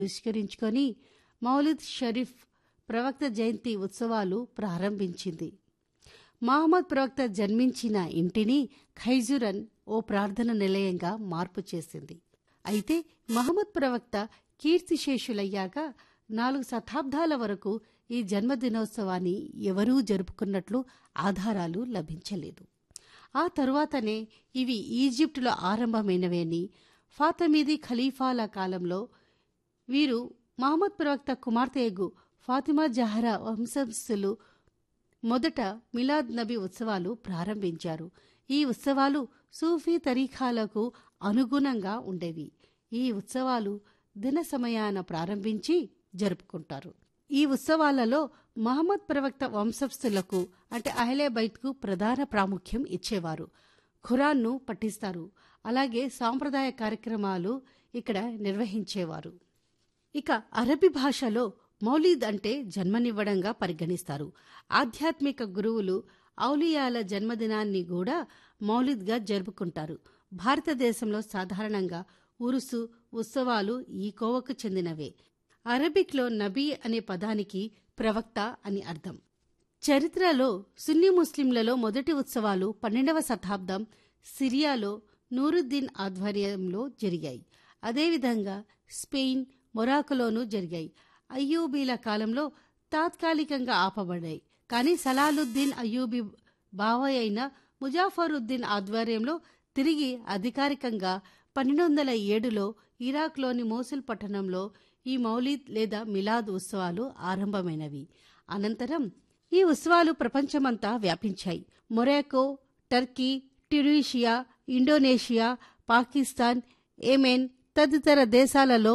పురస్కరించుకొని మౌలిద్ షరీఫ్ ప్రవక్త జయంతి ఉత్సవాలు ప్రారంభించింది మహమ్మద్ ప్రవక్త జన్మించిన ఇంటిని ఖైజురన్ ఓ ప్రార్థన నిలయంగా మార్పు చేసింది అయితే మహమ్మద్ ప్రవక్త కీర్తిశేషులయ్యాక నాలుగు శతాబ్దాల వరకు ఈ జన్మదినోత్సవాన్ని ఎవరూ జరుపుకున్నట్లు ఆధారాలు లభించలేదు ఆ తరువాతనే ఇవి ఈజిప్టులో ఆరంభమైనవని ఫాతమీది ఖలీఫాల కాలంలో వీరు మహమ్మద్ ప్రవక్త కుమార్తెయగు ఫాతిమా జహరా వంశస్థులు మొదట మిలాద్ నబీ ఉత్సవాలు ప్రారంభించారు ఈ ఉత్సవాలు సూఫీ తరీఖాలకు అనుగుణంగా ఉండేవి ఈ ఉత్సవాలు దిన సమయాన ప్రారంభించి జరుపుకుంటారు ఈ ఉత్సవాలలో మహమ్మద్ ప్రవక్త వంశస్థులకు అంటే అహ్లే బైత్కు ప్రధాన ప్రాముఖ్యం ఇచ్చేవారు ఖురాన్ను పఠిస్తారు అలాగే సాంప్రదాయ కార్యక్రమాలు ఇక్కడ నిర్వహించేవారు ఇక అరబీ భాషలో మౌలీద్ అంటే జన్మనివ్వడంగా పరిగణిస్తారు ఆధ్యాత్మిక గురువులు ఔలియాల జన్మదినాన్ని కూడా మౌలిద్గా జరుపుకుంటారు భారతదేశంలో సాధారణంగా ఉరుసు ఉత్సవాలు ఈ కోవకు చెందినవే అరబిక్లో నబీ అనే పదానికి ప్రవక్త అని అర్థం చరిత్రలో సున్నీ ముస్లింలలో మొదటి ఉత్సవాలు పన్నెండవ శతాబ్దం సిరియాలో నూరుద్దీన్ ఆధ్వర్యంలో జరిగాయి అదేవిధంగా స్పెయిన్ మొరాకోలోనూ జరిగాయి అయ్యూబీల కాలంలో తాత్కాలికంగా ఆపబడ్డాయి కానీ సలాలుద్దీన్ అయ్యూబీ బావయ్య అయిన ముజాఫరుద్దీన్ ఆధ్వర్యంలో తిరిగి అధికారికంగా పన్నెండు వందల ఏడులో ఇరాక్లోని మోసుల్ పట్టణంలో ఈ మౌలీద్ లేదా మిలాద్ ఉత్సవాలు ఆరంభమైనవి అనంతరం ఈ ఉత్సవాలు ప్రపంచమంతా వ్యాపించాయి Morocco Turkey Tunisia Indonesia Pakistan Yemen తదితర దేశాలలో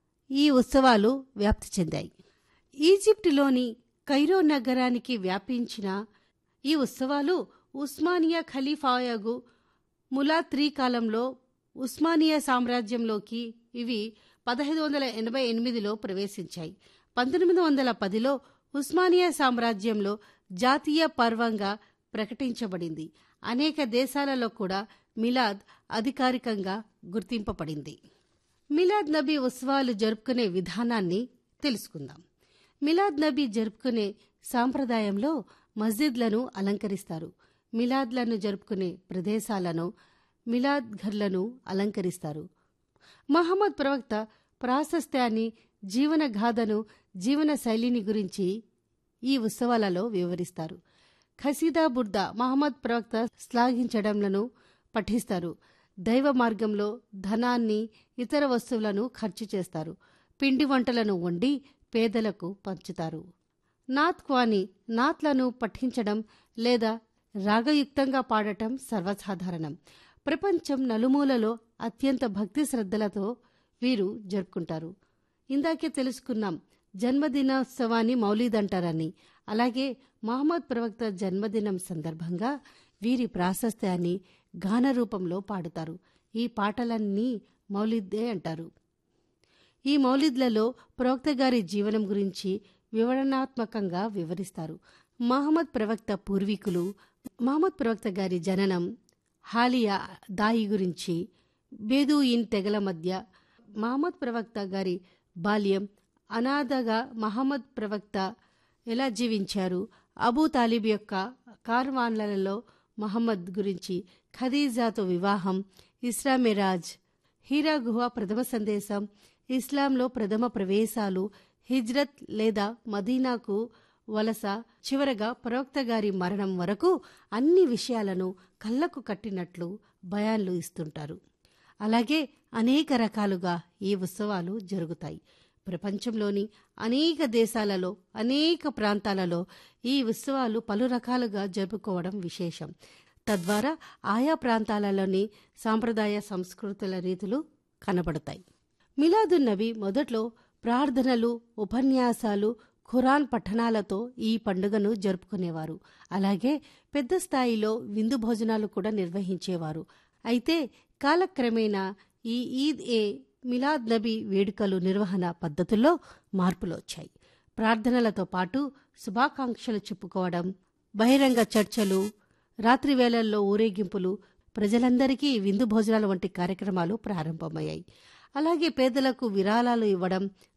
ఈ ఉత్సవాలు వ్యాప్తి చెందాయి ఈజిప్టులోని కైరో నగరానికి వ్యాపించిన ఈ ఉత్సవాలు ఉస్మానియా ఖలీఫాయగు ములా త్రీ కాలంలో ఉస్మానియా సామ్రాజ్యంలోకి ఇవి పదహైదు వందల ఎనభై ఎనిమిదిలో ప్రవేశించాయి పంతొమ్మిది వందల పదిలో ఉస్మానియా సామ్రాజ్యంలో జాతీయ పర్వంగా ప్రకటించబడింది అనేక దేశాలలో కూడా మిలాద్ అధికారికంగా గుర్తింపబడింది మిలాద్ నబీ ఉత్సవాలు జరుపుకునే విధానాన్ని తెలుసుకుందాం మిలాద్ నబీ జరుపుకునే సాంప్రదాయంలో మస్జిద్లను అలంకరిస్తారు మిలాద్లను జరుపుకునే ప్రదేశాలను మిలాద్ ఘర్లను అలంకరిస్తారు మహమ్మద్ ప్రవక్త ప్రాశస్త్యాన్ని జీవనగాథను జీవన శైలిని గురించి ఈ ఉత్సవాలలో వివరిస్తారు ఖసీదా బుర్దా మహమ్మద్ ప్రవక్త శ్లాఘించడంలను పఠిస్తారు దైవ మార్గంలో ధనాన్ని ఇతర వస్తువులను ఖర్చు చేస్తారు పిండి వంటలను వండి పేదలకు పంచుతారు నాత్ క్వాని నాత్లను పఠించడం లేదా రాగయుక్తంగా పాడటం సర్వసాధారణం ప్రపంచం నలుమూలలో అత్యంత భక్తి శ్రద్ధలతో వీరు జరుపుకుంటారు ఇందాకే తెలుసుకున్నాం జన్మదినోత్సవాన్ని మౌలీద్ అంటారని అలాగే మహమ్మద్ ప్రవక్త జన్మదినం సందర్భంగా వీరి ప్రాశస్త్యాన్ని గాన రూపంలో పాడుతారు ఈ పాటలన్నీ మౌలిద్దే అంటారు ఈ మౌలిద్లలో ప్రవక్త గారి జీవనం గురించి వివరణాత్మకంగా వివరిస్తారు మహమ్మద్ ప్రవక్త పూర్వీకులు మహమ్మద్ ప్రవక్త గారి జననం హాలియా దాయి గురించి బేదూయిన్ తెగల మధ్య మహమ్మద్ ప్రవక్త గారి బాల్యం అనాథగా మహమ్మద్ ప్రవక్త ఎలా జీవించారు అబూ తాలిబ్ యొక్క కార్వాన్లలో మహమ్మద్ గురించి ఖదీజాతో వివాహం ఇస్రా మిరాజ్ హీరా గుహ ప్రథమ సందేశం ఇస్లాంలో ప్రథమ ప్రవేశాలు హిజ్రత్ లేదా మదీనాకు వలస చివరగా ప్రవక్త గారి మరణం వరకు అన్ని విషయాలను కళ్ళకు కట్టినట్లు బయాన్లు ఇస్తుంటారు అలాగే అనేక రకాలుగా ఈ ఉత్సవాలు జరుగుతాయి ప్రపంచంలోని అనేక దేశాలలో అనేక ప్రాంతాలలో ఈ ఉత్సవాలు పలు రకాలుగా జరుపుకోవడం విశేషం తద్వారా ఆయా ప్రాంతాలలోని సాంప్రదాయ సంస్కృతుల రీతులు కనబడతాయి మిలాదున్ నబీ మొదట్లో ప్రార్థనలు ఉపన్యాసాలు ఖురాన్ పఠనాలతో ఈ పండుగను జరుపుకునేవారు అలాగే పెద్ద స్థాయిలో విందు భోజనాలు కూడా నిర్వహించేవారు అయితే కాలక్రమేణా ఈ ఈద్ ఏ మిలాద్ నబీ వేడుకలు నిర్వహణ పద్ధతుల్లో మార్పులు వచ్చాయి ప్రార్థనలతో పాటు శుభాకాంక్షలు చెప్పుకోవడం బహిరంగ చర్చలు రాత్రి వేళల్లో ఊరేగింపులు ప్రజలందరికీ విందు భోజనాల వంటి కార్యక్రమాలు ప్రారంభమయ్యాయి అలాగే పేదలకు విరాళాలు ఇవ్వడం